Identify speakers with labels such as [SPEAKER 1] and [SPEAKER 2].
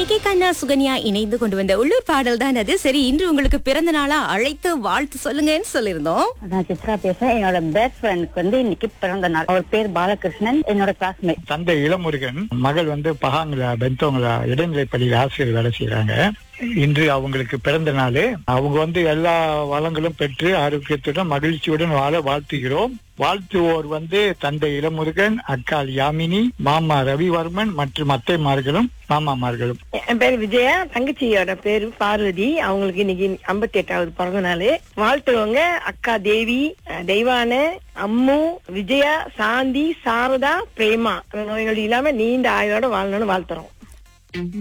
[SPEAKER 1] K K கண்ணா சுகன்யா இணைந்து கொண்டு வந்த உள்ளூர் பாடல் தான் அது சரி இன்று உங்களுக்கு பிறந்த நாளா அழைத்து வாழ்த்து சொல்லுங்கன்னு சொல்லியிருந்தோம்
[SPEAKER 2] நான் சித்ரா பேசுறேன் என்னோட பெஸ்ட் ஃப்ரெண்டுக்கு வந்து இன்னைக்கு பிறந்த நாள் அவர் பேர் பாலகிருஷ்ணன் என்னோட கிளாஸ்மேட்
[SPEAKER 3] தந்தை இளமுருகன் மகள் வந்து பகாங்களா பெந்தோங்களா இடைநிலை பள்ளியில் ஆசிரியர் வேலை செய்யறாங்க இன்று அவங்களுக்கு பிறந்த நாள் அவங்க வந்து எல்லா வளங்களும் பெற்று ஆரோக்கியத்துடன் மகிழ்ச்சியுடன் வாழ வாழ்த்துகிறோம் வாழ்த்துவோர் வந்து தந்தை இளமுருகன் அக்காள் யாமினி மாமா ரவிவர்மன் மற்றும் அத்தைமார்களும் மாமாமார்களும்
[SPEAKER 4] என் பேர் விஜயா தங்கச்சியோட பேரு பார்வதி அவங்களுக்கு இன்னைக்கு ஐம்பத்தி எட்டாவது பிறந்த நாள் வாழ்த்துவங்க அக்கா தேவி அஹ், தெய்வான அம்மு விஜயா சாந்தி சாரதா பிரேமா நோய்கள் இல்லாம நீண்ட ஆயோட வாழணும்னு வாழ்த்துறோம்